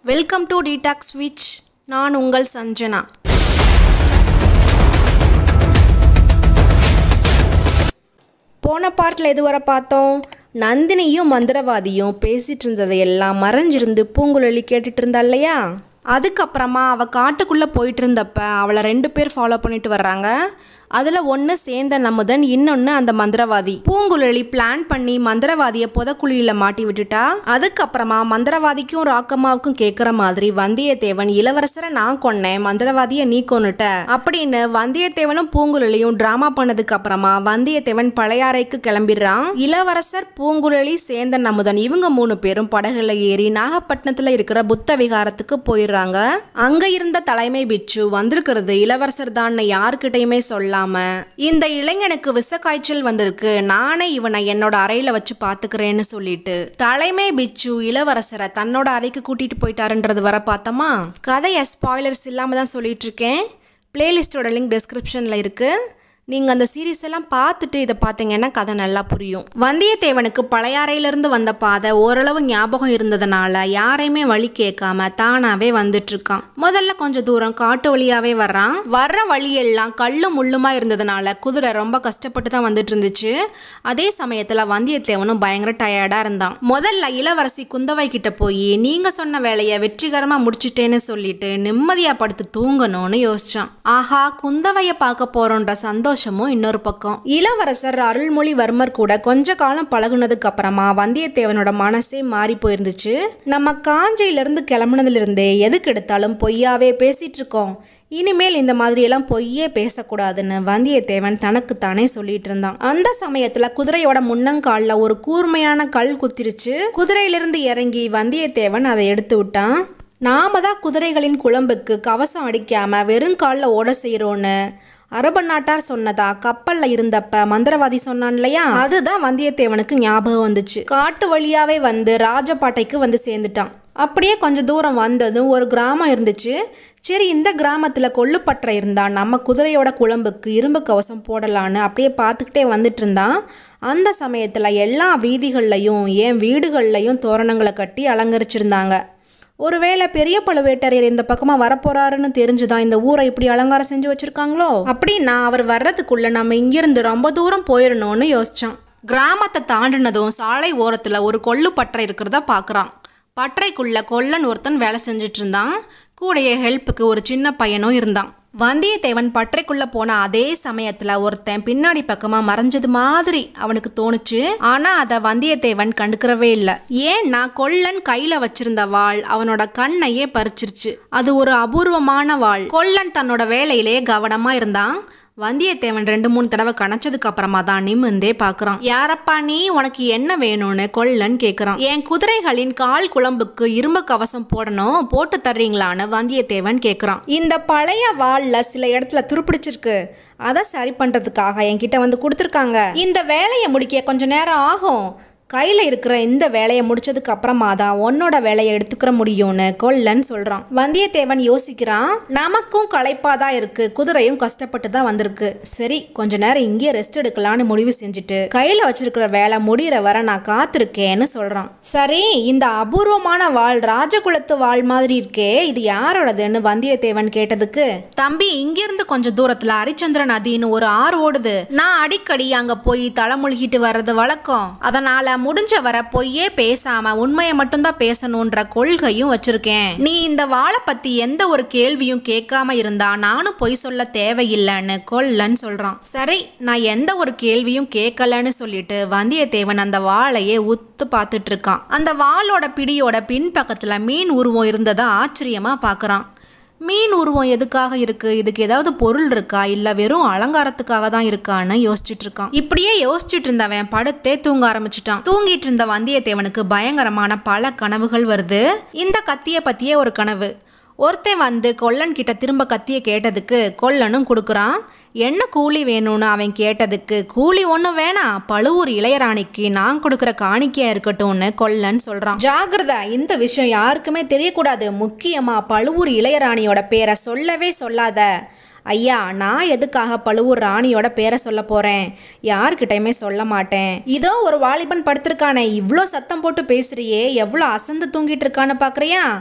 welcome to detox which நான் உங்கள் சஞ்சனா போன பார்ட்டில் எதுவரை பார்த்தோம் நந்தினியும் மந்திரவாதியும் பேசிட்டு இருந்ததை எல்லாம் மறைஞ்சிருந்து பூங்குழலி கேட்டுட்டு இருந்தா இல்லையா அதுக்கப்புறமா அவள் காட்டுக்குள்ளே போயிட்டு இருந்தப்ப அவளை ரெண்டு பேர் ஃபாலோ பண்ணிட்டு வர்றாங்க அதில் ஒன்று சேந்தன் அமுதன் இன்னொன்று அந்த மந்திரவாதி பூங்குழலி பிளான் பண்ணி மந்திரவாதியை புதக்குழியில் மாட்டி விட்டுட்டா அதுக்கப்புறமா மந்திரவாதிக்கும் ராக்கம்மாவுக்கும் கேட்குற மாதிரி வந்தியத்தேவன் இளவரசரை நான் கொன்னேன் மந்திரவாதியை நீ கொன்னுட்ட அப்படின்னு வந்தியத்தேவனும் பூங்குழலியும் டிராமா பண்ணதுக்கு அப்புறமா வந்தியத்தேவன் பழையாறைக்கு கிளம்பிடுறான் இளவரசர் பூங்குழலி சேந்தன் அமுதன் இவங்க மூணு பேரும் படகுல ஏறி நாகப்பட்டினத்துல இருக்கிற புத்த விகாரத்துக்கு போயிடுறாங்க அங்க இருந்த தலைமை பிச்சு வந்திருக்கிறது இளவரசர் தான் யாருக்கிட்டையுமே சொல்லாம இந்த இளைஞனுக்கு விஷ காய்ச்சல் வந்திருக்கு நானே இவனை என்னோட அறையில வச்சு பாத்துக்கிறேன்னு சொல்லிட்டு தலைமை பிச்சு இளவரசரை தன்னோட அறைக்கு கூட்டிட்டு போயிட்டாருன்றது வர பார்த்தோமா கதையை ஸ்பாய்லர்ஸ் இல்லாம தான் சொல்லிட்டு இருக்கேன் பிளேலிஸ்டோட லிங்க் டிஸ்கிரிப்ஷன்ல இருக்கு நீங்கள் அந்த சீரீஸ் எல்லாம் பார்த்துட்டு இதை பார்த்தீங்கன்னா கதை நல்லா புரியும் வந்தியத்தேவனுக்கு பழையாறையிலிருந்து வந்த பாதை ஓரளவு ஞாபகம் இருந்ததுனால யாரையுமே வழி கேட்காம தானாவே வந்துட்டு இருக்கான் முதல்ல கொஞ்சம் தூரம் காட்டு வழியாவே வர்றான் வர்ற வழியெல்லாம் கல்லும் முள்ளுமா இருந்ததுனால குதிரை ரொம்ப கஷ்டப்பட்டு தான் வந்துட்டு இருந்துச்சு அதே சமயத்தில் வந்தியத்தேவனும் பயங்கர டயர்டாக இருந்தான் முதல்ல இளவரசி குந்தவை கிட்ட போய் நீங்கள் சொன்ன வேலையை வெற்றிகரமாக முடிச்சிட்டேன்னு சொல்லிட்டு நிம்மதியாக படுத்து தூங்கணும்னு யோசிச்சான் ஆஹா குந்தவையை பார்க்க போறோன்ற சந்தோஷமும் இன்னொரு பக்கம் இளவரசர் அருள்மொழிவர்மர் கூட கொஞ்ச காலம் பழகுனதுக்கு அப்புறமா வந்தியத்தேவனோட மனசே மாறி போயிருந்துச்சு நம்ம காஞ்சியில இருந்து கிளம்புனதுல இருந்தே எதுக்கு எடுத்தாலும் பொய்யாவே பேசிட்டு இருக்கோம் இனிமேல் இந்த மாதிரி எல்லாம் பொய்யே பேசக்கூடாதுன்னு வந்தியத்தேவன் தனக்குத்தானே சொல்லிட்டு இருந்தான் அந்த சமயத்துல குதிரையோட முன்னங்கால்ல ஒரு கூர்மையான கல் குத்திருச்சு குதிரையிலிருந்து இறங்கி வந்தியத்தேவன் அதை எடுத்து விட்டான் நாம தான் குதிரைகளின் குழம்புக்கு கவசம் அடிக்காம வெறும் காலில் ஓட செய்கிறோன்னு அரப நாட்டார் சொன்னதா கப்பல்ல இருந்தப்ப மந்திரவாதி சொன்னான் இல்லையா அதுதான் வந்தியத்தேவனுக்கு ஞாபகம் வந்துச்சு காட்டு வழியாவே வந்து ராஜபாட்டைக்கு வந்து சேர்ந்துட்டான் அப்படியே கொஞ்சம் தூரம் வந்ததும் ஒரு கிராமம் இருந்துச்சு சரி இந்த கிராமத்தில் கொள்ளுப்பற்ற இருந்தா நம்ம குதிரையோட குழம்புக்கு இரும்பு கவசம் போடலான்னு அப்படியே பார்த்துக்கிட்டே வந்துட்டு இருந்தான் அந்த சமயத்தில் எல்லா வீதிகள்லையும் ஏன் வீடுகள்லையும் தோரணங்களை கட்டி அலங்கரிச்சிருந்தாங்க ஒருவேளை பெரிய பழுவேட்டரையர் இந்த பக்கமா வரப்போறாருன்னு தெரிஞ்சுதான் இந்த ஊரை இப்படி அலங்காரம் செஞ்சு வச்சிருக்காங்களோ அப்படின்னா அவர் வர்றதுக்குள்ள நம்ம இங்கிருந்து ரொம்ப தூரம் போயிடணும்னு யோசிச்சான் கிராமத்தை தாண்டினதும் சாலை ஓரத்துல ஒரு கொள்ளு பற்றை இருக்கிறத பார்க்கறான் பற்றைக்குள்ள கொல்லன் ஒருத்தன் வேலை செஞ்சுட்டு இருந்தான் கூடயே ஹெல்ப்புக்கு ஒரு சின்ன பையனும் இருந்தான் வந்தியத்தேவன் பற்றைக்குள்ள போன அதே சமயத்துல ஒருத்தன் பின்னாடி பக்கமா மறைஞ்சது மாதிரி அவனுக்கு தோணுச்சு ஆனா அத வந்தியத்தேவன் கண்டுக்கிறவே இல்ல ஏன்னா கொல்லன் கையில வச்சிருந்த வாள் அவனோட கண்ணையே பறிச்சிருச்சு அது ஒரு அபூர்வமான வாள் கொல்லன் தன்னோட வேலையிலேயே கவனமா இருந்தான் வந்தியத்தேவன் ரெண்டு மூணு தடவை கணச்சதுக்கு அப்புறமா தான் நிமிந்தே பாக்குறான் யாரப்பா நீ உனக்கு என்ன வேணும்னு கொல்லன் கேக்குறான் என் குதிரைகளின் கால் குழம்புக்கு இரும்பு கவசம் போடணும் போட்டு தர்றீங்களான்னு வந்தியத்தேவன் கேக்குறான் இந்த பழைய வாள்ல சில இடத்துல துருப்பிடிச்சிருக்கு அதை சரி பண்றதுக்காக என்கிட்ட வந்து கொடுத்துருக்காங்க இந்த வேலையை முடிக்க கொஞ்ச நேரம் ஆகும் கையில் இருக்கிற இந்த வேலையை முடிச்சதுக்கு அப்புறமா தான் உன்னோட வேலையை எடுத்துக்கிற முடியும்னு கொல்லன் சொல்றான் வந்தியத்தேவன் யோசிக்கிறான் நமக்கும் களைப்பா தான் இருக்கு குதிரையும் கஷ்டப்பட்டு தான் வந்திருக்கு சரி கொஞ்ச நேரம் இங்கேயே ரெஸ்ட் எடுக்கலாம்னு முடிவு செஞ்சுட்டு கையில் வச்சிருக்கிற வேலை முடிகிற வரை நான் காத்திருக்கேன்னு சொல்றான் சரி இந்த அபூர்வமான வாள் ராஜகுலத்து வாள் மாதிரி இருக்கே இது யாரோடதுன்னு வந்தியத்தேவன் கேட்டதுக்கு தம்பி இங்கிருந்து கொஞ்சம் தூரத்துல ஹரிச்சந்திர நதின்னு ஒரு ஆறு ஓடுது நான் அடிக்கடி அங்க போய் தலைமுழுகிட்டு வர்றது வழக்கம் அதனால முடிஞ்ச வர பொய்யே பேசாம உண்மையை மட்டும்தான் பேசணுன்ற கொள்கையும் வச்சிருக்கேன் நீ இந்த வாழை பத்தி எந்த ஒரு கேள்வியும் கேட்காம இருந்தா நானும் பொய் சொல்ல தேவையில்லைன்னு கொல்லன் சொல்றான் சரி நான் எந்த ஒரு கேள்வியும் கேட்கலன்னு சொல்லிட்டு வந்தியத்தேவன் அந்த வாழையே உத்து பார்த்துட்டு இருக்கான் அந்த வாளோட பிடியோட பின்பக்கத்துல மீன் உருவம் இருந்ததை ஆச்சரியமா பார்க்கறான் மீன் உருவம் எதுக்காக இருக்கு இதுக்கு ஏதாவது பொருள் இருக்கா இல்ல வெறும் அலங்காரத்துக்காக தான் இருக்கான்னு யோசிச்சுட்டு இருக்கான் இப்படியே யோசிச்சுட்டு இருந்தவன் படுத்தே தூங்க ஆரம்பிச்சிட்டான் தூங்கிட்டு இருந்த வந்தியத்தேவனுக்கு பயங்கரமான பல கனவுகள் வருது இந்த கத்திய பத்தியே ஒரு கனவு ஒருத்தன் வந்து கொல்லன் கிட்ட திரும்ப கத்திய கேட்டதுக்கு கொல்லனும் கொடுக்குறான் என்ன கூலி வேணும்னு அவன் கேட்டதுக்கு கூலி ஒன்றும் வேணாம் பழுவூர் இளையராணிக்கு நான் கொடுக்குற காணிக்கையா இருக்கட்டும்னு கொல்லன் சொல்றான் ஜாகிரதா இந்த விஷயம் யாருக்குமே தெரியக்கூடாது முக்கியமா பழுவூர் இளையராணியோட பேரை சொல்லவே சொல்லாத ஐயா நான் எதுக்காக பழுவூர் ராணியோட பேரை சொல்ல போறேன் யார்கிட்டயுமே சொல்ல மாட்டேன் இதோ ஒரு வாலிபன் படுத்திருக்கானே இவ்வளோ சத்தம் போட்டு பேசுறியே எவ்வளோ அசந்து தூங்கிட்டு இருக்கான்னு பார்க்கறியா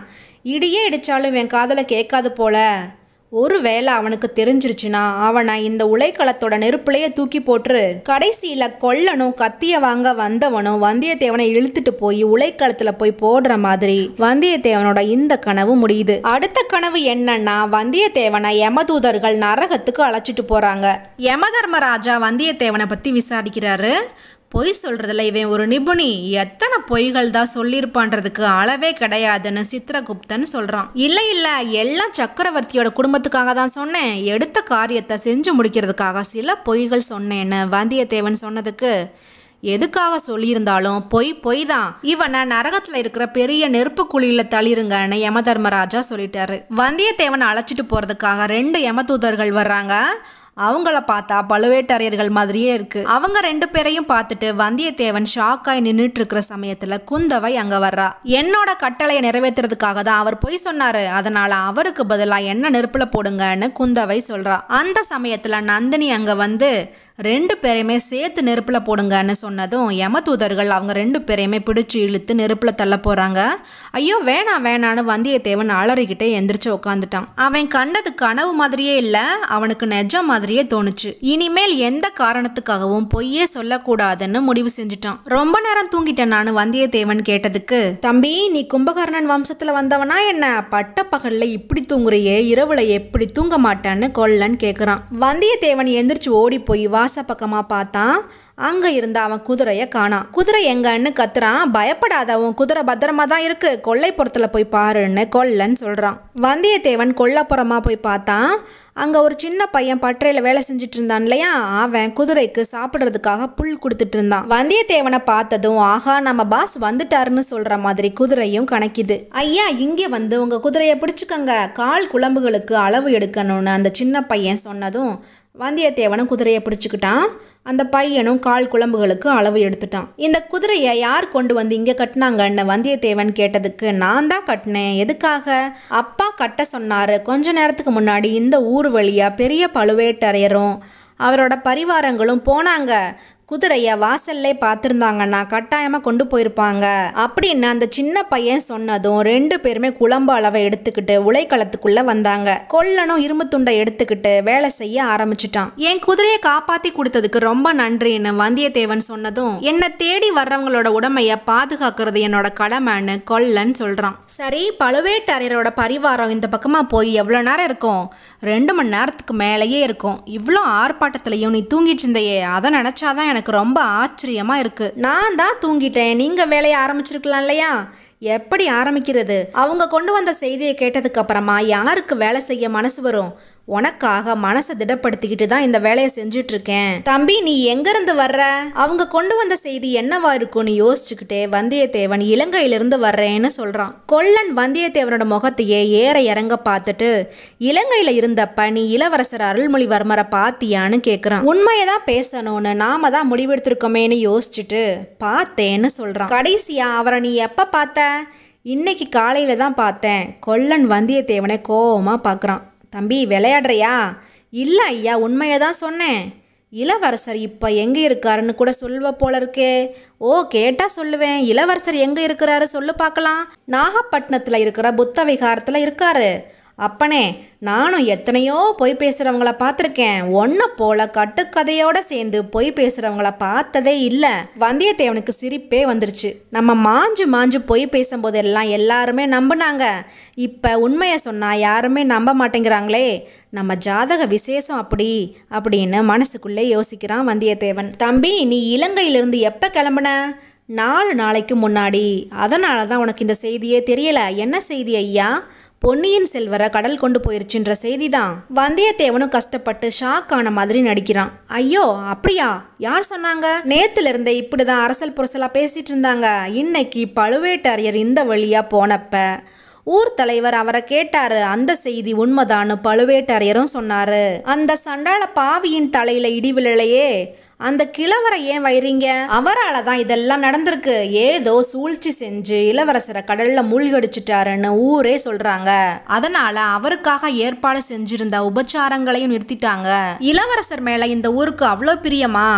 இடியே இடிச்சாலும் என் காதல கேட்காது போல ஒருவேளை அவனுக்கு தெரிஞ்சிருச்சுன்னா அவனை இந்த உலைக்களத்தோட நெருப்புலயே தூக்கி போட்டுரு கடைசியில கொல்லனும் கத்திய வாங்க வந்தவனும் வந்தியத்தேவனை இழுத்துட்டு போய் உலைக்களத்துல போய் போடுற மாதிரி வந்தியத்தேவனோட இந்த கனவு முடியுது அடுத்த கனவு என்னன்னா வந்தியத்தேவனை யமதூதர்கள் நரகத்துக்கு அழைச்சிட்டு போறாங்க யமதர்மராஜா வந்தியத்தேவனை பத்தி விசாரிக்கிறாரு பொய் சொல்றதுல இவன் ஒரு நிபுணி எத்தனை பொய்கள் தான் சொல்லியிருப்பான்றதுக்கு அளவே கிடையாதுன்னு சித்திரகுப்தன் சொல்றான் இல்ல இல்ல எல்லாம் சக்கரவர்த்தியோட குடும்பத்துக்காக தான் சொன்னேன் எடுத்த காரியத்தை செஞ்சு முடிக்கிறதுக்காக சில பொய்கள் சொன்னேன்னு வந்தியத்தேவன் சொன்னதுக்கு எதுக்காக சொல்லியிருந்தாலும் பொய் பொய் தான் இவனை நரகத்துல இருக்கிற பெரிய நெருப்பு குழியில தளிருங்கன்னு யமதர்மராஜா சொல்லிட்டாரு வந்தியத்தேவனை அழைச்சிட்டு போறதுக்காக ரெண்டு யமதூதர்கள் வர்றாங்க அவங்கள பார்த்தா பழுவேட்டரையர்கள் மாதிரியே இருக்கு அவங்க ரெண்டு பேரையும் பார்த்துட்டு வந்தியத்தேவன் ஷாக்காய் நின்றுட்டு இருக்கிற சமயத்துல குந்தவை அங்க வர்றா என்னோட கட்டளையை நிறைவேற்றுறதுக்காக தான் அவர் பொய் சொன்னாரு அதனால அவருக்கு பதிலா என்ன நெருப்புல போடுங்கன்னு குந்தவை சொல்றா அந்த சமயத்துல நந்தினி அங்க வந்து ரெண்டு பேரையுமே சேர்த்து நெருப்புல போடுங்கன்னு சொன்னதும் யமதூதர்கள் அவங்க ரெண்டு பேரையுமே பிடிச்சு இழுத்து நெருப்புல தள்ள போறாங்க ஐயோ வேணாம் வேணான்னு வந்தியத்தேவன் அலறிக்கிட்டே எந்திரிச்சு உட்காந்துட்டான் அவன் கண்டது கனவு மாதிரியே இல்ல அவனுக்கு நெஜம் மாதிரியே தோணுச்சு இனிமேல் எந்த காரணத்துக்காகவும் பொய்யே சொல்லக்கூடாதுன்னு முடிவு செஞ்சுட்டான் ரொம்ப நேரம் தூங்கிட்டேன் நான் வந்தியத்தேவன் கேட்டதுக்கு தம்பி நீ கும்பகர்ணன் வம்சத்துல வந்தவனா என்ன பட்ட பகல்ல இப்படி தூங்குறியே இரவுல எப்படி தூங்க மாட்டேன்னு கொல்லன் கேக்குறான் வந்தியத்தேவன் எந்திரிச்சு ஓடி போய் வாச பக்கமா பார்த்தான் அங்க இருந்த அவன் குதிரைய காணாம் குதிரை எங்கன்னு கத்துறான் பயப்படாத உன் குதிரை பத்திரமா தான் இருக்கு கொல்லைப்புறத்துல போய் பாருன்னு கொல்லன் சொல்றான் வந்தியத்தேவன் கொல்லப்புறமா போய் பார்த்தான் அங்க ஒரு சின்ன பையன் பட்டறையில வேலை செஞ்சுட்டு இருந்தான் இல்லையா அவன் குதிரைக்கு சாப்பிடுறதுக்காக புல் கொடுத்துட்டு இருந்தான் வந்தியத்தேவனை பார்த்ததும் ஆஹா நம்ம பாஸ் வந்துட்டாருன்னு சொல்ற மாதிரி குதிரையும் கணக்கிது ஐயா இங்கே வந்து உங்க குதிரையை பிடிச்சுக்கங்க கால் குழம்புகளுக்கு அளவு எடுக்கணும்னு அந்த சின்ன பையன் சொன்னதும் வந்தியத்தேவனும் குதிரையை பிடிச்சுக்கிட்டான் அந்த பையனும் கால் குழம்புகளுக்கு அளவு எடுத்துட்டான் இந்த குதிரையை யார் கொண்டு வந்து இங்கே கட்டினாங்கன்னு வந்தியத்தேவன் கேட்டதுக்கு நான் தான் கட்டினேன் எதுக்காக அப்பா கட்ட சொன்னாரு கொஞ்ச நேரத்துக்கு முன்னாடி இந்த ஊர் வழியா பெரிய பழுவேட்டரையரும் அவரோட பரிவாரங்களும் போனாங்க குதிரைய வாசல்லே பார்த்துருந்தாங்கன்னா கட்டாயமாக கொண்டு போயிருப்பாங்க அப்படின்னு அந்த சின்ன பையன் சொன்னதும் ரெண்டு பேருமே குழம்பு அளவை எடுத்துக்கிட்டு உலைக்களத்துக்குள்ள வந்தாங்க கொல்லனும் இரும்பு துண்டை எடுத்துக்கிட்டு வேலை செய்ய ஆரம்பிச்சிட்டான் என் குதிரையை காப்பாத்தி கொடுத்ததுக்கு ரொம்ப நன்றின்னு வந்தியத்தேவன் சொன்னதும் என்னை தேடி வர்றவங்களோட உடமைய பாதுகாக்கிறது என்னோட கடமைன்னு கொல்லன் சொல்றான் சரி பழுவேட்டரையரோட பரிவாரம் இந்த பக்கமா போய் எவ்வளோ நேரம் இருக்கும் ரெண்டு மணி நேரத்துக்கு மேலேயே இருக்கும் இவ்வளோ ஆர்ப்பாட்டத்திலையும் நீ தூங்கிட்டு இருந்தையே அதை நினைச்சாதான் எனக்கு ரொம்ப ஆச்சரியமா இருக்கு நான் தான் தூங்கிட்டேன் நீங்க வேலையை ஆரம்பிச்சிருக்கலாம் இல்லையா எப்படி ஆரம்பிக்கிறது அவங்க கொண்டு வந்த செய்தியை கேட்டதுக்கு அப்புறமா யாருக்கு வேலை செய்ய மனசு வரும் உனக்காக மனசை திடப்படுத்திக்கிட்டு தான் இந்த வேலையை செஞ்சுட்டு இருக்கேன் தம்பி நீ எங்கிருந்து வர்ற அவங்க கொண்டு வந்த செய்தி என்னவா இருக்கும்னு யோசிச்சுக்கிட்டே வந்தியத்தேவன் இலங்கையிலிருந்து வர்றேன்னு சொல்றான் கொல்லன் வந்தியத்தேவனோட முகத்தையே ஏற இறங்க பார்த்துட்டு இலங்கையில இருந்தப்ப நீ இளவரசர் அருள்மொழிவர்மரை பாத்தியான்னு கேக்குறான் உண்மையை தான் பேசணும்னு நாம தான் முடிவெடுத்திருக்கோமேன்னு யோசிச்சுட்டு பார்த்தேன்னு சொல்றான் கடைசியா அவரை நீ எப்ப பார்த்த இன்னைக்கு காலையில தான் பார்த்தேன் கொல்லன் வந்தியத்தேவனை கோவமா பார்க்கறான் தம்பி விளையாடுறியா இல்லை ஐயா உண்மையை தான் சொன்னேன் இளவரசர் இப்போ எங்கே இருக்காருன்னு கூட சொல்லுவ போல இருக்கே ஓ கேட்டால் சொல்லுவேன் இளவரசர் எங்கே இருக்கிறாரு சொல்லு பார்க்கலாம் நாகப்பட்டினத்தில் இருக்கிற புத்த விகாரத்தில் இருக்காரு அப்பனே நானும் எத்தனையோ பொய் பேசுகிறவங்கள பார்த்துருக்கேன் ஒன்றை போல கட்டுக்கதையோட சேர்ந்து பொய் பேசுகிறவங்கள பார்த்ததே இல்லை வந்தியத்தேவனுக்கு சிரிப்பே வந்துருச்சு நம்ம மாஞ்சு மாஞ்சு பொய் பேசும்போதெல்லாம் எல்லாருமே நம்பினாங்க இப்போ உண்மையை சொன்னால் யாருமே நம்ப மாட்டேங்கிறாங்களே நம்ம ஜாதக விசேஷம் அப்படி அப்படின்னு மனசுக்குள்ளே யோசிக்கிறான் வந்தியத்தேவன் தம்பி நீ இலங்கையிலிருந்து எப்போ கிளம்புன நாலு நாளைக்கு முன்னாடி அதனால தான் உனக்கு இந்த செய்தியே தெரியல என்ன செய்தி ஐயா பொன்னியின் செல்வரை கடல் கொண்டு போயிருச்சுன்ற செய்தி தான் வந்தியத்தேவனும் கஷ்டப்பட்டு ஷாக் ஆன மாதிரி நடிக்கிறான் ஐயோ அப்படியா யார் சொன்னாங்க நேத்துல இருந்தே இப்படிதான் அரசல் புரசலா பேசிட்டு இருந்தாங்க இன்னைக்கு பழுவேட்டரையர் இந்த வழியா போனப்ப ஊர் தலைவர் அவரை கேட்டாரு அந்த செய்தி உண்மைதான்னு பழுவேட்டரையரும் சொன்னாரு அந்த சண்டாள பாவியின் தலையில இடி விழலையே அந்த கிழவரை ஏன் வைறீங்க அவரால் தான் இதெல்லாம் நடந்திருக்கு ஏதோ சூழ்ச்சி செஞ்சு இளவரசரை கடல்ல மூழ்கடிச்சிட்டாருன்னு ஊரே சொல்றாங்க அதனால அவருக்காக ஏற்பாடு செஞ்சிருந்த உபச்சாரங்களையும் நிறுத்திட்டாங்க இளவரசர் மேல இந்த ஊருக்கு அவ்வளோ பிரியமா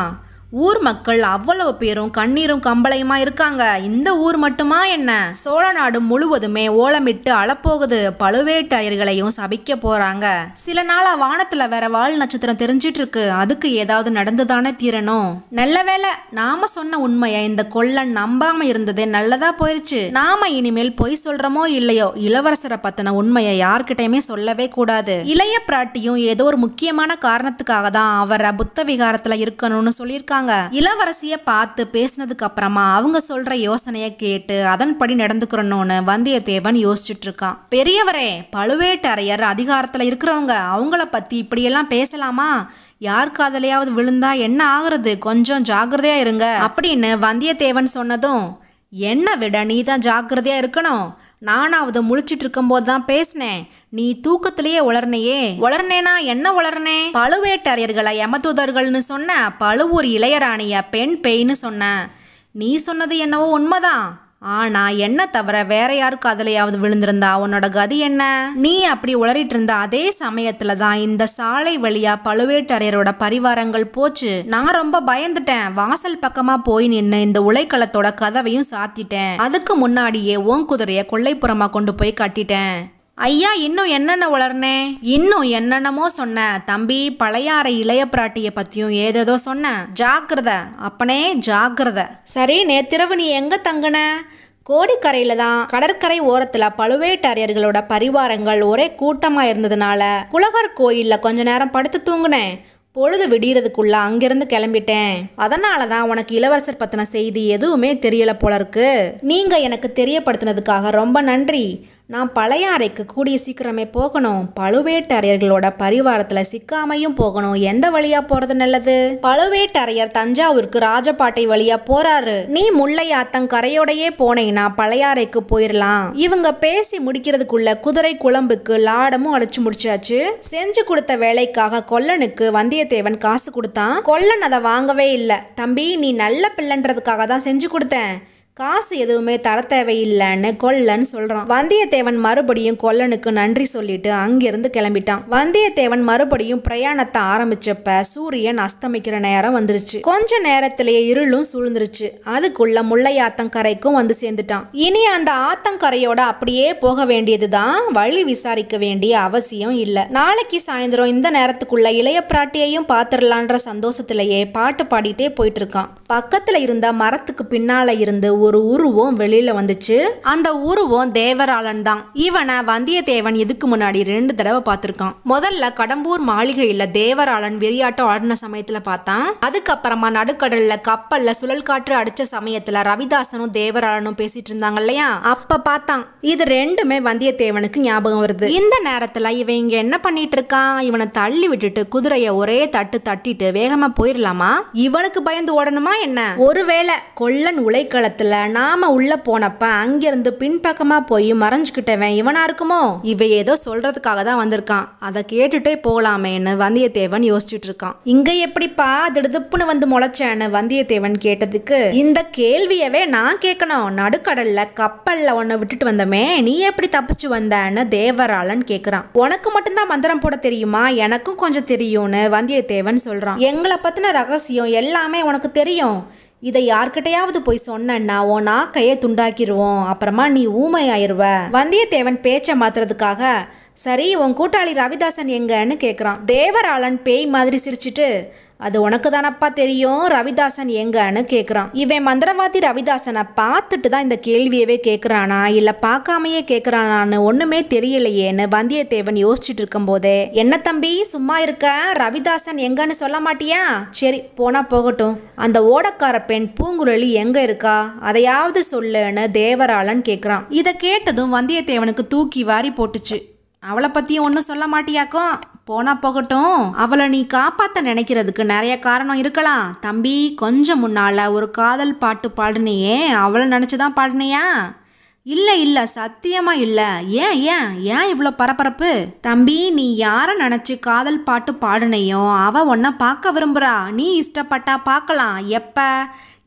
ஊர் மக்கள் அவ்வளவு பேரும் கண்ணீரும் கம்பளையுமா இருக்காங்க இந்த ஊர் மட்டுமா என்ன சோழ நாடு முழுவதுமே ஓலமிட்டு அழப்போகுது பழுவேட்டரையர்களையும் சபிக்க போறாங்க சில நாளா வானத்துல வேற வால் நட்சத்திரம் தெரிஞ்சிட்டு இருக்கு அதுக்கு ஏதாவது நடந்துதானே தீரணும் நல்ல வேளை நாம சொன்ன உண்மையை இந்த கொல்லன் நம்பாம இருந்ததே நல்லதா போயிருச்சு நாம இனிமேல் பொய் சொல்றோமோ இல்லையோ இளவரசரை பத்தின உண்மையை யார்கிட்டயுமே சொல்லவே கூடாது இளைய பிராட்டியும் ஏதோ ஒரு முக்கியமான காரணத்துக்காக தான் அவரை புத்த விகாரத்துல இருக்கணும்னு சொல்லியிருக்காங்க இளவரசிய பார்த்து பேசினதுக்கு அப்புறமா அவங்க சொல்ற யோசனைய கேட்டு அதன்படி நடந்துக்கிறணும்னு வந்தியத்தேவன் யோசிச்சுட்டு இருக்கான் பெரியவரே பழுவேட்டரையர் அதிகாரத்துல இருக்கிறவங்க அவங்கள பத்தி இப்படியெல்லாம் பேசலாமா யார் காதலையாவது விழுந்தா என்ன ஆகுறது கொஞ்சம் ஜாக்கிரதையா இருங்க அப்படின்னு வந்தியத்தேவன் சொன்னதும் என்ன விட நீ தான் ஜாக்கிரதையா இருக்கணும் நானாவது முழிச்சிட்டு இருக்கும்போது தான் பேசினேன் நீ தூக்கத்திலேயே உளர்னையே உளர்னேனா என்ன உளர்னே பழுவேட்டரையர்களை யமதூதர்கள்னு சொன்ன பழுவூர் இளையராணிய பெண் பேய்னு சொன்ன நீ சொன்னது என்னவோ உண்மைதான் ஆனா என்ன தவிர வேற யாருக்கு அதுலயாவது விழுந்திருந்தா உன்னோட கதி என்ன நீ அப்படி உளறிட்டு இருந்த அதே சமயத்துல தான் இந்த சாலை வழியா பழுவேட்டரையரோட பரிவாரங்கள் போச்சு நான் ரொம்ப பயந்துட்டேன் வாசல் பக்கமா போய் நின்னு இந்த உலைக்களத்தோட கதவையும் சாத்திட்டேன் அதுக்கு முன்னாடியே ஓன் குதிரைய கொல்லைப்புறமா கொண்டு போய் கட்டிட்டேன் ஐயா இன்னும் என்னென்ன வளர்னே இன்னும் என்னென்னமோ சொன்ன தம்பி பழையாறை இளைய பிராட்டிய பத்தியும் ஏதேதோ சொன்ன ஜாக்கிரத அப்பனே ஜாக்கிரத சரி நேத்திரவு நீ எங்க தங்குன கோடிக்கரையில தான் கடற்கரை ஓரத்துல பழுவேட்டரையர்களோட பரிவாரங்கள் ஒரே கூட்டமா இருந்ததுனால குலகர் கோயில்ல கொஞ்ச நேரம் படுத்து தூங்குனேன் பொழுது விடியறதுக்குள்ள அங்கிருந்து கிளம்பிட்டேன் அதனால தான் உனக்கு இளவரசர் பத்தின செய்தி எதுவுமே தெரியல போல இருக்கு நீங்க எனக்கு தெரியப்படுத்தினதுக்காக ரொம்ப நன்றி நான் பழையாறைக்கு கூடிய சீக்கிரமே போகணும் பழுவேட்டரையர்களோட பரிவாரத்துல சிக்காமையும் போகணும் எந்த வழியா போறது நல்லது பழுவேட்டரையர் தஞ்சாவூருக்கு ராஜபாட்டை வழியா போறாரு நீ முல்லையாத்தங்கரையோடையே போனேன்னா பழையாறைக்கு போயிடலாம் இவங்க பேசி முடிக்கிறதுக்குள்ள குதிரை குழம்புக்கு லாடமும் அடிச்சு முடிச்சாச்சு செஞ்சு கொடுத்த வேலைக்காக கொல்லனுக்கு வந்தியத்தேவன் காசு கொடுத்தான் கொல்லன் அதை வாங்கவே இல்லை தம்பி நீ நல்ல பிள்ளைன்றதுக்காக தான் செஞ்சு கொடுத்தேன் காசு எதுவுமே தர தேவையில்லைன்னு கொல்லன் சொல்றான் வந்தியத்தேவன் மறுபடியும் கொல்லனுக்கு நன்றி சொல்லிட்டு அங்கிருந்து கிளம்பிட்டான் வந்தியத்தேவன் மறுபடியும் பிரயாணத்தை ஆரம்பிச்சப்ப சூரியன் அஸ்தமிக்கிற நேரம் வந்துருச்சு கொஞ்ச நேரத்திலேயே இருளும் சூழ்ந்துருச்சு அதுக்குள்ள முல்லையாத்தங்கரைக்கும் வந்து சேர்ந்துட்டான் இனி அந்த ஆத்தங்கரையோட அப்படியே போக வேண்டியதுதான் வழி விசாரிக்க வேண்டிய அவசியம் இல்ல நாளைக்கு சாயந்தரம் இந்த நேரத்துக்குள்ள இளைய பிராட்டியையும் பாத்திரலான்ற சந்தோஷத்திலேயே பாட்டு பாடிட்டே போயிட்டு இருக்கான் பக்கத்துல இருந்த மரத்துக்கு பின்னால இருந்து ஒரு உருவம் வெளியில வந்துச்சு அந்த உருவம் தேவராளன் தான் இவனை வந்தியத்தேவன் இதுக்கு முன்னாடி ரெண்டு தடவை பார்த்திருக்கான் முதல்ல கடம்பூர் மாளிகையில தேவராளன் வெறியாட்டம் ஆடின சமயத்துல பார்த்தான் அதுக்கப்புறமா நடுக்கடல்ல கப்பல்ல சுழல் காற்று அடிச்ச சமயத்துல ரவிதாசனும் தேவராளனும் பேசிட்டு இருந்தாங்க இல்லையா அப்ப பார்த்தான் இது ரெண்டுமே வந்தியத்தேவனுக்கு ஞாபகம் வருது இந்த நேரத்துல இவன் இங்க என்ன பண்ணிட்டு இருக்கான் இவனை தள்ளி விட்டுட்டு குதிரைய ஒரே தட்டு தட்டிட்டு வேகமா போயிடலாமா இவனுக்கு பயந்து ஓடணுமா என்ன ஒருவேளை கொல்லன் உலைக்களத்துல நாம உள்ள போனப்ப அங்கிருந்து பின்பக்கமா போய் மறைஞ்சுக்கிட்டவன் இவனா இருக்குமோ இவ ஏதோ சொல்றதுக்காக தான் வந்திருக்கான் அதை கேட்டுட்டே போகலாமேன்னு வந்தியத்தேவன் யோசிச்சுட்டு இருக்கான் இங்க எப்படிப்பா திடுதுப்புன்னு வந்து முளைச்சேன்னு வந்தியத்தேவன் கேட்டதுக்கு இந்த கேள்வியவே நான் கேட்கணும் நடுக்கடல்ல கப்பல்ல உன்னை விட்டுட்டு வந்தமே நீ எப்படி தப்பிச்சு வந்தன்னு தேவராளன் கேக்குறான் உனக்கு மட்டும்தான் மந்திரம் போட தெரியுமா எனக்கும் கொஞ்சம் தெரியும்னு வந்தியத்தேவன் சொல்றான் எங்களை பத்தின ரகசியம் எல்லாமே உனக்கு தெரியும் இதை யார்கிட்டயாவது போய் சொன்னேன்னா உன் நாக்கையே துண்டாக்கிடுவோம் அப்புறமா நீ ஊமை ஆயிருவ வந்தியத்தேவன் பேச்சை மாத்துறதுக்காக சரி உன் கூட்டாளி ரவிதாசன் எங்கன்னு கேட்குறான் தேவராளன் பேய் மாதிரி சிரிச்சிட்டு அது உனக்கு தானப்பா தெரியும் ரவிதாசன் எங்கன்னு கேட்குறான் இவன் மந்திரவாதி ரவிதாசனை பார்த்துட்டு தான் இந்த கேள்வியவே கேட்குறானா இல்லை பார்க்காமையே கேட்குறானான்னு ஒன்றுமே தெரியலையேன்னு வந்தியத்தேவன் யோசிச்சுட்டு இருக்கும்போதே என்ன தம்பி சும்மா இருக்க ரவிதாசன் எங்கன்னு சொல்ல மாட்டியா சரி போனா போகட்டும் அந்த ஓடக்கார பெண் பூங்குழலி எங்க இருக்கா அதையாவது சொல்லுன்னு தேவராளன் கேட்குறான் இதை கேட்டதும் வந்தியத்தேவனுக்கு தூக்கி வாரி போட்டுச்சு அவளை பத்தியும் ஒன்றும் சொல்ல மாட்டியாக்கும் போனா போகட்டும் அவளை நீ காப்பாத்த நினைக்கிறதுக்கு நிறைய காரணம் இருக்கலாம் தம்பி கொஞ்சம் முன்னால ஒரு காதல் பாட்டு பாடுனியே அவளை நினைச்சுதான் பாடுனியா இல்ல இல்ல சத்தியமா இல்ல ஏன் ஏன் ஏன் இவ்வளோ பரபரப்பு தம்பி நீ யாரை நினைச்சு காதல் பாட்டு பாடுனையோ அவ உன்னை பார்க்க விரும்புறா நீ இஷ்டப்பட்டா பார்க்கலாம் எப்ப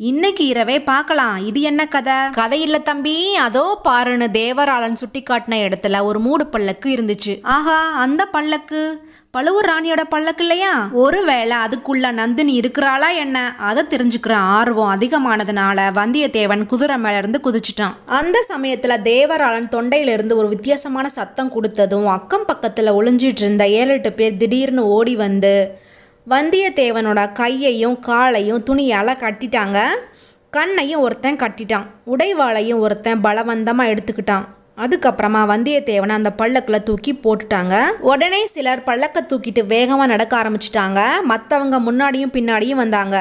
இன்னைக்கு இரவே பார்க்கலாம் இது என்ன கதை கதை இல்ல தம்பி அதோ பாருன்னு தேவராளன் சுட்டி காட்டின இடத்துல ஒரு மூடு பல்லக்கு இருந்துச்சு ஆஹா அந்த பல்லக்கு பழுவூர் ராணியோட பல்லக்கு இல்லையா ஒருவேளை அதுக்குள்ள நந்தினி இருக்கிறாளா என்ன அதை தெரிஞ்சுக்கிற ஆர்வம் அதிகமானதுனால வந்தியத்தேவன் குதிரை மேல இருந்து குதிச்சிட்டான் அந்த சமயத்துல தேவராளன் தொண்டையில இருந்து ஒரு வித்தியாசமான சத்தம் கொடுத்ததும் அக்கம் பக்கத்துல ஒளிஞ்சிட்டு இருந்த ஏழு எட்டு பேர் திடீர்னு ஓடி வந்து வந்தியத்தேவனோட கையையும் காலையும் துணியால் கட்டிட்டாங்க கண்ணையும் ஒருத்தன் கட்டிட்டான் உடைவாளையும் ஒருத்தன் பலவந்தமாக எடுத்துக்கிட்டான் அதுக்கப்புறமா வந்தியத்தேவனை அந்த பல்லக்கில் தூக்கி போட்டுட்டாங்க உடனே சிலர் பல்லக்கை தூக்கிட்டு வேகமாக நடக்க ஆரம்பிச்சிட்டாங்க மற்றவங்க முன்னாடியும் பின்னாடியும் வந்தாங்க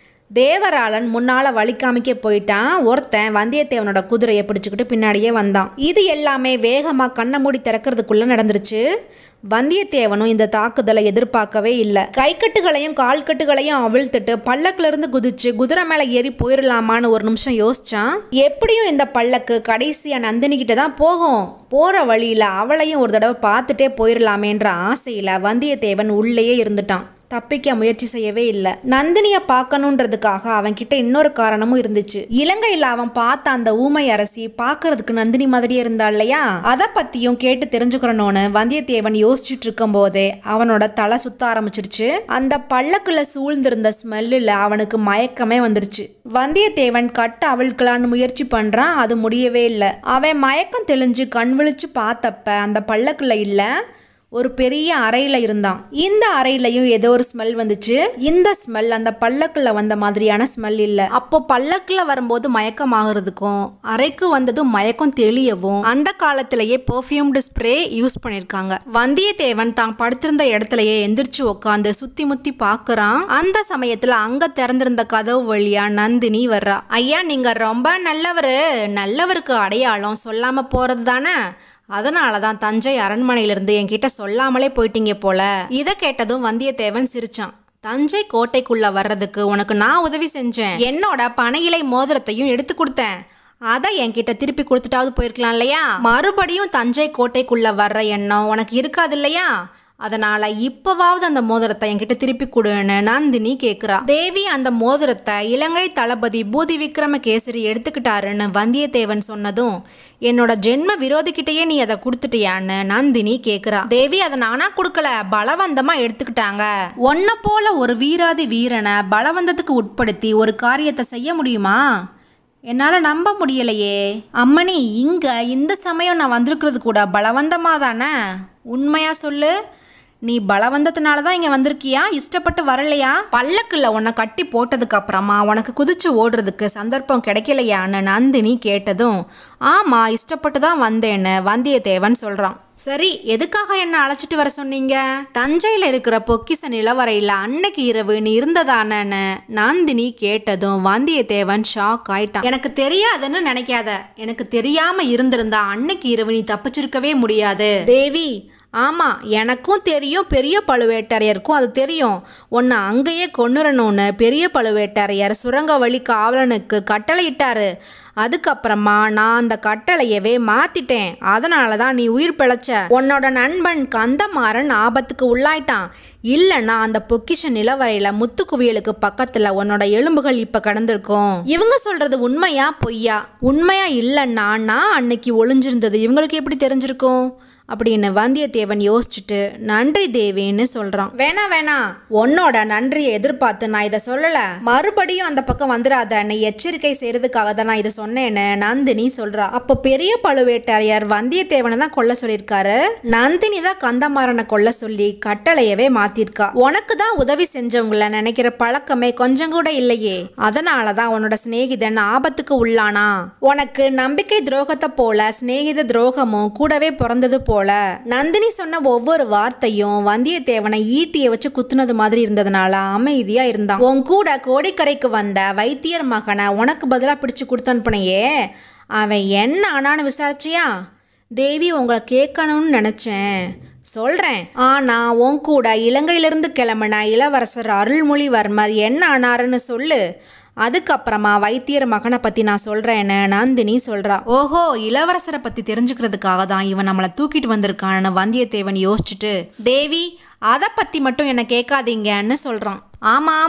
தேவராளன் முன்னால வழி காமிக்க போயிட்டான் ஒருத்தன் வந்தியத்தேவனோட குதிரையை பிடிச்சுக்கிட்டு பின்னாடியே வந்தான் இது எல்லாமே வேகமா கண்ணை மூடி திறக்கிறதுக்குள்ள நடந்துருச்சு வந்தியத்தேவனும் இந்த தாக்குதலை எதிர்பார்க்கவே இல்லை கைக்கட்டுகளையும் கால்கட்டுகளையும் அவிழ்த்துட்டு பல்லக்குல இருந்து குதிச்சு குதிரை மேல ஏறி போயிடலாமான்னு ஒரு நிமிஷம் யோசிச்சான் எப்படியும் இந்த பல்லக்கு கடைசியா நந்தினி கிட்ட தான் போகும் போற வழியில அவளையும் ஒரு தடவை பார்த்துட்டே போயிடலாமேன்ற ஆசையில வந்தியத்தேவன் உள்ளேயே இருந்துட்டான் தப்பிக்க முயற்சி செய்யவே இல்லை நந்தினிய பார்க்கணுன்றதுக்காக அவன் கிட்ட இன்னொரு காரணமும் இருந்துச்சு இலங்கையில் அவன் பார்த்த அந்த ஊமை அரசி பார்க்கறதுக்கு நந்தினி மாதிரியே இருந்தா இல்லையா அதை பத்தியும் கேட்டு தெரிஞ்சுக்கிறனோன்னு வந்தியத்தேவன் யோசிச்சுட்டு இருக்கும் போதே அவனோட தலை சுத்த ஆரம்பிச்சிருச்சு அந்த பல்லக்குல சூழ்ந்திருந்த ஸ்மெல்லில் அவனுக்கு மயக்கமே வந்துருச்சு வந்தியத்தேவன் கட்ட அவிழ்க்கலான்னு முயற்சி பண்றான் அது முடியவே இல்லை அவன் மயக்கம் தெளிஞ்சு கண் விழிச்சு பார்த்தப்ப அந்த பல்லக்குல இல்லை ஒரு பெரிய அறையில் இருந்தான் இந்த அறையிலையும் ஏதோ ஒரு ஸ்மெல் வந்துச்சு இந்த ஸ்மெல் அந்த பல்லக்குல வந்த மாதிரியான ஸ்மெல் இல்லை அப்போ பல்லக்குல வரும்போது மயக்கமாகறதுக்கும் அறைக்கு வந்ததும் மயக்கம் தெளியவும் அந்த காலத்திலேயே பெர்ஃப்யூம்டு ஸ்ப்ரே யூஸ் பண்ணியிருக்காங்க வந்தியத்தேவன் தான் படுத்திருந்த இடத்துலயே எந்திரிச்சு உட்காந்து சுத்தி முத்தி பார்க்கறான் அந்த சமயத்துல அங்க திறந்திருந்த கதவு வழியா நந்தினி வர்றா ஐயா நீங்க ரொம்ப நல்லவரு நல்லவருக்கு அடையாளம் சொல்லாம போறது தானே அதனால தான் தஞ்சை அரண்மனையிலிருந்து என்கிட்ட சொல்லாமலே போயிட்டீங்க போல இதை கேட்டதும் வந்தியத்தேவன் சிரிச்சான் தஞ்சை கோட்டைக்குள்ள வர்றதுக்கு உனக்கு நான் உதவி செஞ்சேன் என்னோட பனையிலை மோதிரத்தையும் எடுத்து கொடுத்தேன் அதை என்கிட்ட திருப்பி கொடுத்துட்டாவது போயிருக்கலாம் இல்லையா மறுபடியும் தஞ்சை கோட்டைக்குள்ள வர்ற எண்ணம் உனக்கு இருக்காது இல்லையா அதனால இப்பவாவது அந்த மோதிரத்தை என்கிட்ட திருப்பி கொடுன்னு நந்தினி கேக்குறா தேவி அந்த மோதிரத்தை இலங்கை தளபதி பூதி விக்ரமகேசரி எடுத்துக்கிட்டாருன்னு வந்தியத்தேவன் சொன்னதும் என்னோட ஜென்ம விரோதிக்கிட்டயே நீ அதை கொடுத்துட்டியான்னு நந்தினி கேக்குறா தேவி அதை நானா கொடுக்கல பலவந்தமா எடுத்துக்கிட்டாங்க உன்னை போல ஒரு வீராதி வீரனை பலவந்தத்துக்கு உட்படுத்தி ஒரு காரியத்தை செய்ய முடியுமா என்னால் நம்ப முடியலையே அம்மணி இங்கே இந்த சமயம் நான் வந்திருக்கிறது கூட பலவந்தமாக தானே உண்மையா சொல்லு நீ பலவந்தத்தினால தான் இங்கே வந்திருக்கியா இஷ்டப்பட்டு வரலையா பல்லக்குல உன்னை கட்டி போட்டதுக்கு அப்புறமா உனக்கு குதிச்சு ஓடுறதுக்கு சந்தர்ப்பம் கிடைக்கலையான்னு நந்தினி கேட்டதும் ஆமா இஷ்டப்பட்டு தான் வந்தேன்னு வந்தியத்தேவன் சொல்றான் சரி எதுக்காக என்ன அழைச்சிட்டு வர சொன்னீங்க தஞ்சையில் இருக்கிற பொக்கிச நிலவரையில் அன்னைக்கு இரவு நீ இருந்ததானன்னு நந்தினி கேட்டதும் வந்தியத்தேவன் ஷாக் ஆயிட்டான் எனக்கு தெரியாதுன்னு நினைக்காத எனக்கு தெரியாம இருந்திருந்தா அன்னைக்கு இரவு நீ தப்பிச்சிருக்கவே முடியாது தேவி ஆமா எனக்கும் தெரியும் பெரிய பழுவேட்டரையருக்கும் அது தெரியும் உன்னை அங்கேயே கொன்னுறணும்னு பெரிய பழுவேட்டரையர் சுரங்க வழி காவலனுக்கு கட்டளையிட்டாரு அதுக்கப்புறமா நான் அந்த கட்டளையவே மாத்திட்டேன் அதனால தான் நீ உயிர் பிழைச்ச உன்னோட நண்பன் கந்தமாறன் ஆபத்துக்கு உள்ளாயிட்டான் இல்லைன்னா அந்த பொக்கிஷ நிலவரையில முத்துக்குவியலுக்கு பக்கத்துல உன்னோட எலும்புகள் இப்ப கடந்திருக்கும் இவங்க சொல்றது உண்மையா பொய்யா உண்மையா இல்லைன்னா நான் அன்னைக்கு ஒளிஞ்சிருந்தது இவங்களுக்கு எப்படி தெரிஞ்சிருக்கும் அப்படின்னு வந்தியத்தேவன் யோசிச்சுட்டு நன்றி தேவின்னு சொல்றான் வேணா வேணா உன்னோட நன்றியை எதிர்பார்த்து நான் இதை சொல்லல மறுபடியும் அந்த பக்கம் வந்துடாதன்னு எச்சரிக்கை செய்யறதுக்காக தான் நான் இதை சொன்னேன்னு நந்தினி சொல்றா அப்போ பெரிய பழுவேட்டரையர் வந்தியத்தேவனை தான் கொல்ல சொல்லியிருக்காரு நந்தினி தான் கந்தமாறனை கொல்ல சொல்லி கட்டளையவே மாத்திருக்கா உனக்கு தான் உதவி செஞ்சவங்கள நினைக்கிற பழக்கமே கொஞ்சம் கூட இல்லையே அதனால தான் உன்னோட சிநேகிதன் ஆபத்துக்கு உள்ளானா உனக்கு நம்பிக்கை துரோகத்தை போல சிநேகித துரோகமும் கூடவே பிறந்தது போல நந்தினி சொன்ன ஒவ்வொரு வார்த்தையும் வந்தியத்தேவனை ஈட்டியை வச்சு குத்துனது மாதிரி இருந்ததுனால அமைதியா இருந்தான் உன் கூட கோடிக்கரைக்கு வந்த வைத்தியர் மகனை உனக்கு பதிலா பிடிச்சு கொடுத்து அனுப்புனையே அவன் என்ன ஆனான்னு விசாரிச்சியா தேவி உங்களை கேட்கணும்னு நினைச்சேன் சொல்றேன் ஆனா உன் கூட இலங்கையிலிருந்து கிளம்பின இளவரசர் அருள்மொழிவர்மர் என்ன ஆனாருன்னு சொல்லு அதுக்கப்புறமா வைத்தியர் மகனை பத்தி நான் சொல்றேன்னு நந்தினி சொல்றா ஓஹோ இளவரசரை பத்தி தெரிஞ்சுக்கிறதுக்காக தான் இவன் நம்மளை தூக்கிட்டு வந்திருக்கான்னு வந்தியத்தேவன் யோசிச்சுட்டு தேவி அதை பத்தி மட்டும் என்ன கேட்காதீங்கன்னு சொல்றான் ஆமா ஆமா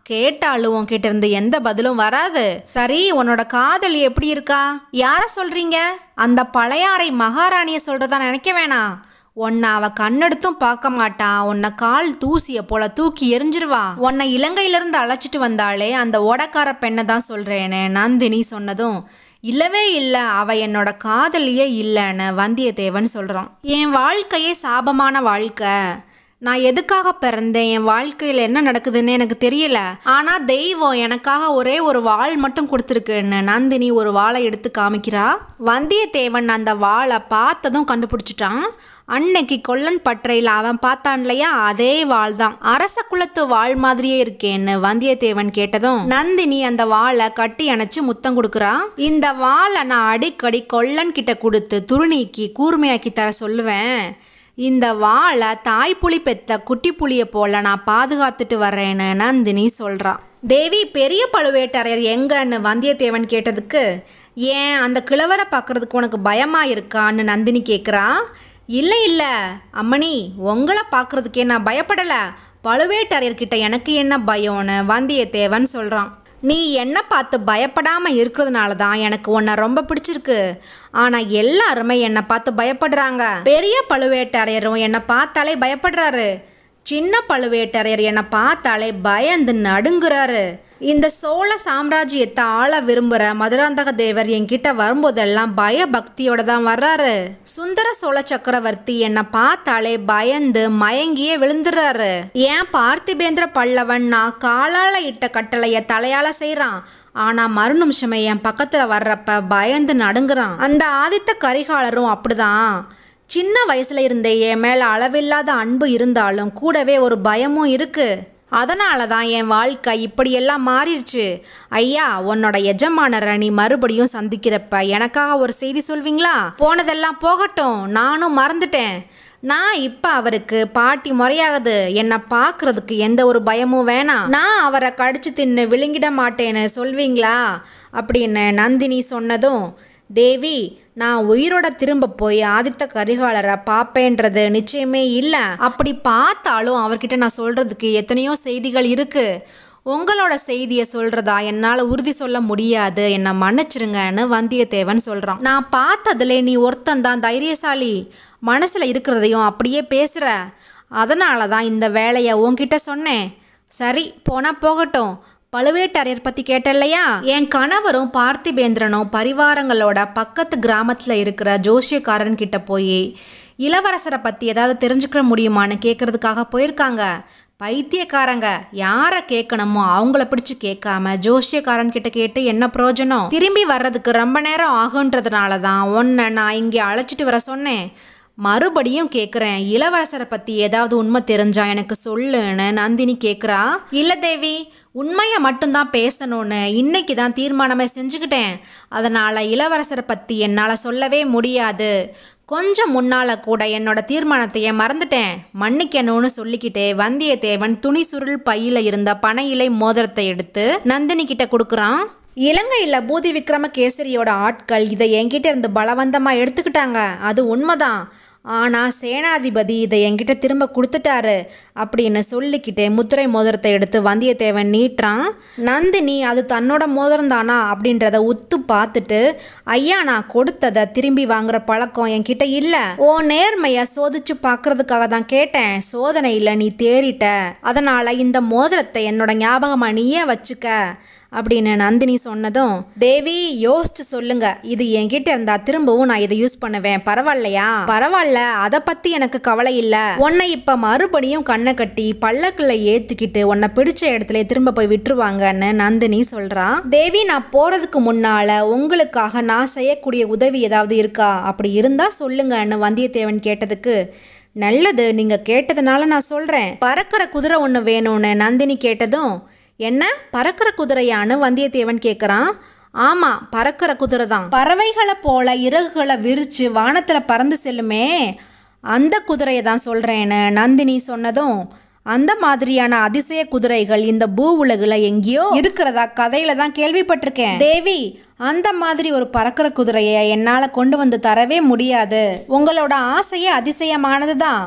கேட்டாலும் உன்கிட்ட இருந்து எந்த பதிலும் வராது சரி உன்னோட காதல் எப்படி இருக்கா யார சொல்றீங்க அந்த பழையாறை மகாராணிய சொல்றதா நினைக்க வேணாம் உன்னை அவ கண்ணெடுத்தும் பார்க்க மாட்டா உன்னை கால் தூசிய போல தூக்கி எரிஞ்சிருவா உன்னை இலங்கையிலிருந்து அழைச்சிட்டு வந்தாலே அந்த ஓடக்கார பெண்ணை தான் சொல்றேன்னு நந்தினி சொன்னதும் இல்லவே இல்லை அவ என்னோட காதலியே இல்லைன்னு வந்தியத்தேவன் சொல்றான் என் வாழ்க்கையே சாபமான வாழ்க்கை நான் எதுக்காக பிறந்தேன் என் வாழ்க்கையில் என்ன நடக்குதுன்னு எனக்கு தெரியல ஆனால் தெய்வம் எனக்காக ஒரே ஒரு வாள் மட்டும் கொடுத்துருக்குன்னு நந்தினி ஒரு வாளை எடுத்து காமிக்கிறா வந்தியத்தேவன் அந்த வாளை பார்த்ததும் கண்டுபிடிச்சிட்டான் அன்னைக்கு கொல்லன் பற்றையில் அவன் பார்த்தான் இல்லையா அதே வாள் தான் அரச குலத்து வாள் மாதிரியே இருக்கேன்னு வந்தியத்தேவன் கேட்டதும் நந்தினி அந்த வாளை கட்டி அணைச்சு முத்தம் கொடுக்குறா இந்த வாளை நான் அடிக்கடி கொல்லன் கிட்ட கொடுத்து துருணிக்கு கூர்மையாக்கி தர சொல்லுவேன் இந்த வாளை தாய்ப்புலி பெத்த குட்டி புலியை போல நான் பாதுகாத்துட்டு வர்றேன்னு நந்தினி சொல்றா தேவி பெரிய பழுவேட்டரையர் எங்கன்னு வந்தியத்தேவன் கேட்டதுக்கு ஏன் அந்த கிழவரை பார்க்கறதுக்கு உனக்கு பயமா இருக்கான்னு நந்தினி கேட்குறா இல்லை இல்லை அம்மணி உங்களை பார்க்கறதுக்கே நான் பயப்படலை பழுவேட்டரையர்கிட்ட எனக்கு என்ன பயம்னு வந்தியத்தேவன் சொல்கிறான் நீ என்ன பார்த்து பயப்படாம இருக்கிறதுனால தான் எனக்கு உன்னை ரொம்ப பிடிச்சிருக்கு ஆனா எல்லாருமே என்னை பார்த்து பயப்படுறாங்க பெரிய பழுவேட்டரையரும் என்னை பார்த்தாலே பயப்படுறாரு சின்ன பழுவேட்டரையர் என்னை பார்த்தாலே பயந்து நடுங்குறாரு இந்த சோழ சாம்ராஜ்யத்தை ஆள விரும்புகிற மதுராந்தக தேவர் என்கிட்ட வரும்போதெல்லாம் பய பக்தியோட தான் வர்றாரு சுந்தர சோழ சக்கரவர்த்தி என்னை பார்த்தாலே பயந்து மயங்கியே விழுந்துடுறாரு ஏன் பார்த்திபேந்திர பல்லவன் நான் காலால இட்ட கட்டளைய தலையால செய்கிறான் ஆனா மறு நிமிஷமே என் பக்கத்துல வர்றப்ப பயந்து நடுங்குறான் அந்த ஆதித்த கரிகாலரும் அப்படிதான் சின்ன வயசுல இருந்தே என் மேல அளவில்லாத அன்பு இருந்தாலும் கூடவே ஒரு பயமும் இருக்கு அதனால தான் என் வாழ்க்கை இப்படியெல்லாம் மாறிடுச்சு ஐயா உன்னோட எஜமானரை நீ மறுபடியும் சந்திக்கிறப்ப எனக்காக ஒரு செய்தி சொல்வீங்களா போனதெல்லாம் போகட்டும் நானும் மறந்துட்டேன் நான் இப்போ அவருக்கு பாட்டி முறையாகுது என்னை பார்க்கறதுக்கு எந்த ஒரு பயமும் வேணாம் நான் அவரை கடிச்சு தின்னு விழுங்கிட மாட்டேன்னு சொல்வீங்களா அப்படின்னு நந்தினி சொன்னதும் தேவி நான் உயிரோட திரும்ப போய் ஆதித்த கரிகாலரை பார்ப்பேன்றது நிச்சயமே இல்லை அப்படி பார்த்தாலும் அவர்கிட்ட நான் சொல்றதுக்கு எத்தனையோ செய்திகள் இருக்கு உங்களோட செய்தியை சொல்றதா என்னால் உறுதி சொல்ல முடியாது என்னை மன்னிச்சிருங்கன்னு வந்தியத்தேவன் சொல்றான் நான் பார்த்ததுல நீ ஒருத்தன் தான் தைரியசாலி மனசுல இருக்கிறதையும் அப்படியே பேசுற அதனால தான் இந்த வேலையை உன்கிட்ட சொன்னேன் சரி போனா போகட்டும் பழுவேட்டரையர் பத்தி கேட்டல்லையா என் கணவரும் பார்த்திபேந்திரனும் பரிவாரங்களோட பக்கத்து கிராமத்துல இருக்கிற ஜோசியக்காரன் கிட்ட போய் இளவரசரை பத்தி ஏதாவது தெரிஞ்சுக்க முடியுமான்னு கேட்கறதுக்காக போயிருக்காங்க பைத்தியக்காரங்க யாரை கேட்கணுமோ அவங்கள பிடிச்சு கேட்காம ஜோசியக்காரன் கிட்ட கேட்டு என்ன பிரயோஜனம் திரும்பி வர்றதுக்கு ரொம்ப நேரம் ஆகுன்றதுனால தான் உன்னை நான் இங்கே அழைச்சிட்டு வர சொன்னேன் மறுபடியும் கேட்குறேன் இளவரசரை பற்றி ஏதாவது உண்மை தெரிஞ்சா எனக்கு சொல்லுன்னு நந்தினி கேட்குறா இல்லை தேவி உண்மையை மட்டும்தான் பேசணும்னு இன்னைக்கு தான் தீர்மானமே செஞ்சுக்கிட்டேன் அதனால் இளவரசரை பற்றி என்னால் சொல்லவே முடியாது கொஞ்சம் முன்னால் கூட என்னோட தீர்மானத்தையே மறந்துட்டேன் மன்னிக்கணும்னு சொல்லிக்கிட்டே வந்தியத்தேவன் துணி சுருள் பையில இருந்த பனை இலை மோதிரத்தை எடுத்து நந்தினி கிட்ட கொடுக்குறான் இலங்கையில் பூதி விக்ரமகேசரியோட ஆட்கள் இதை என்கிட்ட இருந்து பலவந்தமாக எடுத்துக்கிட்டாங்க அது உண்மைதான் ஆனால் சேனாதிபதி இதை என்கிட்ட திரும்ப கொடுத்துட்டாரு அப்படின்னு சொல்லிக்கிட்டே முத்திரை மோதிரத்தை எடுத்து வந்தியத்தேவன் நீட்டுறான் நந்தினி அது தன்னோட மோதிரம் தானா அப்படின்றத உத்து பார்த்துட்டு ஐயா நான் கொடுத்ததை திரும்பி வாங்குற பழக்கம் என்கிட்ட இல்லை ஓ நேர்மையை சோதிச்சு பார்க்கறதுக்காக தான் கேட்டேன் சோதனையில் நீ தேறிட்ட அதனால் இந்த மோதிரத்தை என்னோட ஞாபகமா நீயே வச்சுக்க அப்படின்னு நந்தினி சொன்னதும் தேவி யோசிச்சு சொல்லுங்க இது என்கிட்ட இருந்தா திரும்பவும் நான் இதை யூஸ் பண்ணுவேன் பரவாயில்லையா பரவாயில்ல அதை பத்தி எனக்கு கவலை இல்ல உன்னை இப்ப மறுபடியும் கண்ணை கட்டி பல்லக்குள்ள ஏத்துக்கிட்டு உன்னை பிடிச்ச இடத்துல திரும்ப போய் விட்டுருவாங்கன்னு நந்தினி சொல்றா தேவி நான் போறதுக்கு முன்னால உங்களுக்காக நான் செய்யக்கூடிய உதவி ஏதாவது இருக்கா அப்படி இருந்தா சொல்லுங்கன்னு வந்தியத்தேவன் கேட்டதுக்கு நல்லது நீங்க கேட்டதுனால நான் சொல்றேன் பறக்கிற குதிரை ஒன்று வேணும்னு நந்தினி கேட்டதும் என்ன பறக்கிற குதிரையான்னு வந்தியத்தேவன் கேட்குறான் ஆமாம் பறக்கிற குதிரை தான் பறவைகளை போல இறகுகளை விரிச்சு வானத்தில் பறந்து செல்லுமே அந்த குதிரையை தான் சொல்கிறேன்னு நந்தினி சொன்னதும் அந்த மாதிரியான அதிசய குதிரைகள் இந்த பூ உலகில் எங்கேயோ இருக்கிறதா கதையில தான் கேள்விப்பட்டிருக்கேன் தேவி அந்த மாதிரி ஒரு பறக்கிற குதிரையை என்னால் கொண்டு வந்து தரவே முடியாது உங்களோட ஆசையே அதிசயமானது தான்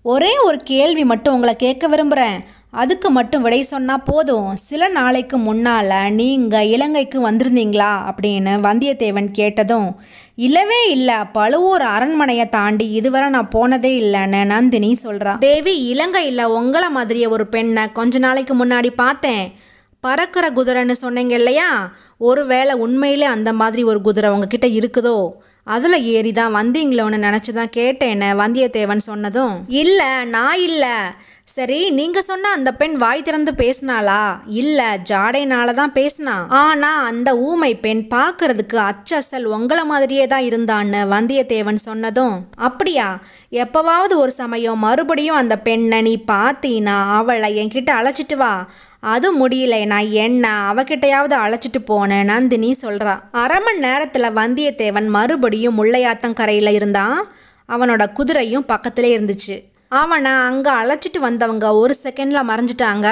ஒரே ஒரு கேள்வி மட்டும் உங்களை கேட்க விரும்புகிறேன் அதுக்கு மட்டும் விடை சொன்னால் போதும் சில நாளைக்கு முன்னால் நீங்கள் இலங்கைக்கு வந்திருந்தீங்களா அப்படின்னு வந்தியத்தேவன் கேட்டதும் இல்லவே இல்லை பழுவூர் அரண்மனையை தாண்டி இதுவரை நான் போனதே இல்லைன்னு நந்தினி சொல்கிறா தேவி இலங்கையில் உங்களை மாதிரியே ஒரு பெண்ணை கொஞ்ச நாளைக்கு முன்னாடி பார்த்தேன் பறக்கிற குதிரைன்னு சொன்னீங்க இல்லையா ஒருவேளை உண்மையிலே அந்த மாதிரி ஒரு குதிரை உங்ககிட்ட இருக்குதோ அதில் ஏறி தான் வந்தீங்களோன்னு நினச்சி தான் கேட்டேன்னு வந்தியத்தேவன் சொன்னதும் இல்லை நான் இல்லை சரி நீங்கள் சொன்ன அந்த பெண் வாய் திறந்து பேசினாளா இல்லை ஜாடைனால தான் பேசினா ஆனால் அந்த ஊமை பெண் பார்க்கறதுக்கு அச்சசல் உங்களை மாதிரியே தான் இருந்தான்னு வந்தியத்தேவன் சொன்னதும் அப்படியா எப்போவாவது ஒரு சமயம் மறுபடியும் அந்த பெண்ணை நீ பார்த்தீனா அவளை என்கிட்ட அழைச்சிட்டு வா அது முடியல நான் என்ன அவகிட்டையாவது அழைச்சிட்டு போனேன் நந்தினி சொல்றா அரை மணி நேரத்துல வந்தியத்தேவன் மறுபடியும் முள்ளையாத்தங்கரையில இருந்தான் அவனோட குதிரையும் பக்கத்திலே இருந்துச்சு அவனை அங்க அழைச்சிட்டு வந்தவங்க ஒரு செகண்ட்ல மறைஞ்சிட்டாங்க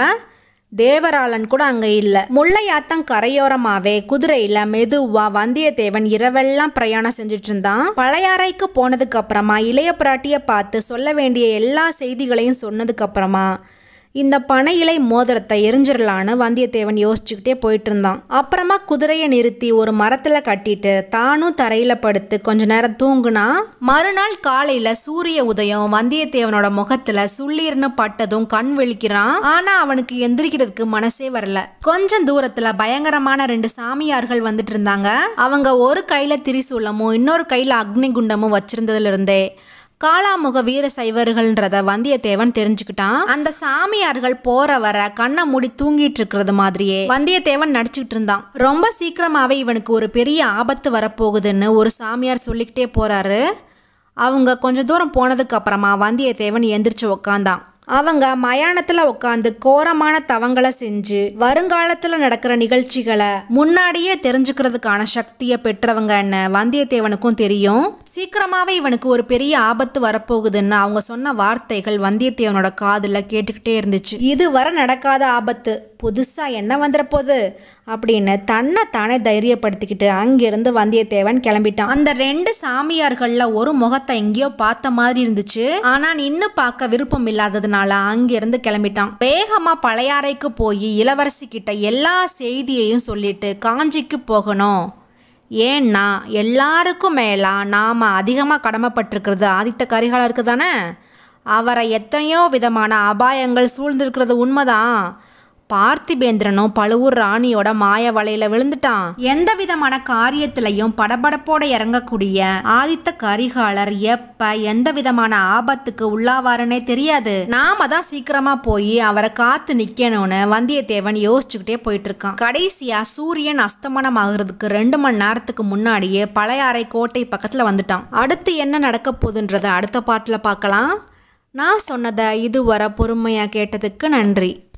தேவராளன் கூட அங்க இல்ல முள்ளையாத்தம் கரையோரமாவே குதிரையில மெதுவா வந்தியத்தேவன் இரவெல்லாம் பிரயாணம் செஞ்சுட்டு இருந்தான் பழையாறைக்கு போனதுக்கு அப்புறமா இளைய பிராட்டிய பார்த்து சொல்ல வேண்டிய எல்லா செய்திகளையும் சொன்னதுக்கு அப்புறமா இந்த பனை இலை மோதிரத்தை எரிஞ்சிடலான்னு வந்தியத்தேவன் யோசிச்சுக்கிட்டே போயிட்டு இருந்தான் அப்புறமா குதிரையை நிறுத்தி ஒரு மரத்துல கட்டிட்டு தானும் தரையில படுத்து கொஞ்ச நேரம் தூங்குனா மறுநாள் காலையில சூரிய உதயம் வந்தியத்தேவனோட முகத்துல சுள்ளீர்னு பட்டதும் கண் விழிக்கிறான் ஆனா அவனுக்கு எந்திரிக்கிறதுக்கு மனசே வரல கொஞ்சம் தூரத்துல பயங்கரமான ரெண்டு சாமியார்கள் வந்துட்டு இருந்தாங்க அவங்க ஒரு கையில திரிசூலமும் இன்னொரு கையில அக்னி குண்டமும் வச்சிருந்ததுல இருந்தே காளாமுக வீர சைவர்கள்ன்றத வந்தியத்தேவன் தெரிஞ்சுக்கிட்டான் அந்த சாமியார்கள் போற வர கண்ணை மூடி தூங்கிட்டு இருக்கிறது மாதிரியே வந்தியத்தேவன் நடிச்சுக்கிட்டு இருந்தான் ரொம்ப சீக்கிரமாவே இவனுக்கு ஒரு பெரிய ஆபத்து வரப்போகுதுன்னு ஒரு சாமியார் சொல்லிக்கிட்டே போறாரு அவங்க கொஞ்ச தூரம் போனதுக்கு அப்புறமா வந்தியத்தேவன் எந்திரிச்சு உக்காந்தான் அவங்க மயானத்துல உட்காந்து கோரமான தவங்களை செஞ்சு வருங்காலத்துல நடக்கிற நிகழ்ச்சிகளை முன்னாடியே தெரிஞ்சுக்கிறதுக்கான சக்தியை பெற்றவங்கன்னு வந்தியத்தேவனுக்கும் தெரியும் சீக்கிரமாவே இவனுக்கு ஒரு பெரிய ஆபத்து வரப்போகுதுன்னு அவங்க சொன்ன வார்த்தைகள் வந்தியத்தேவனோட காதுல கேட்டுக்கிட்டே இருந்துச்சு இதுவரை நடக்காத ஆபத்து புதுசா என்ன வந்துட போகுது அப்படின்னு தன்னை தானே தைரியப்படுத்திக்கிட்டு அங்கிருந்து வந்தியத்தேவன் கிளம்பிட்டான் அந்த ரெண்டு சாமியார்கள்ல ஒரு முகத்தை எங்கேயோ பார்த்த மாதிரி இருந்துச்சு ஆனா நின்னு பார்க்க விருப்பம் இல்லாததுனால அங்கிருந்து கிளம்பிட்டான் வேகமா பழையாறைக்கு போய் இளவரசி கிட்ட எல்லா செய்தியையும் சொல்லிட்டு காஞ்சிக்கு போகணும் ஏன்னா எல்லாருக்கும் மேலா நாம் அதிகமாக கடமைப்பட்டிருக்கிறது ஆதித்த கரிகாலருக்கு தானே அவரை எத்தனையோ விதமான அபாயங்கள் சூழ்ந்திருக்கிறது உண்மைதான் பார்த்திபேந்திரனும் பழுவூர் ராணியோட மாய வலையில விழுந்துட்டான் எந்த விதமான காரியத்திலையும் படபடப்போட இறங்கக்கூடிய ஆதித்த கரிகாலர் எப்ப எந்த விதமான ஆபத்துக்கு உள்ளாவாருன்னே தெரியாது நாம தான் சீக்கிரமா போய் அவரை காத்து நிக்கணும்னு வந்தியத்தேவன் யோசிச்சுக்கிட்டே போயிட்டு இருக்கான் கடைசியா சூரியன் அஸ்தமனம் ஆகுறதுக்கு ரெண்டு மணி நேரத்துக்கு முன்னாடியே பழையாறை கோட்டை பக்கத்துல வந்துட்டான் அடுத்து என்ன நடக்க போகுதுன்றத அடுத்த பாட்டுல பார்க்கலாம் நான் சொன்னதை இதுவரை பொறுமையா கேட்டதுக்கு நன்றி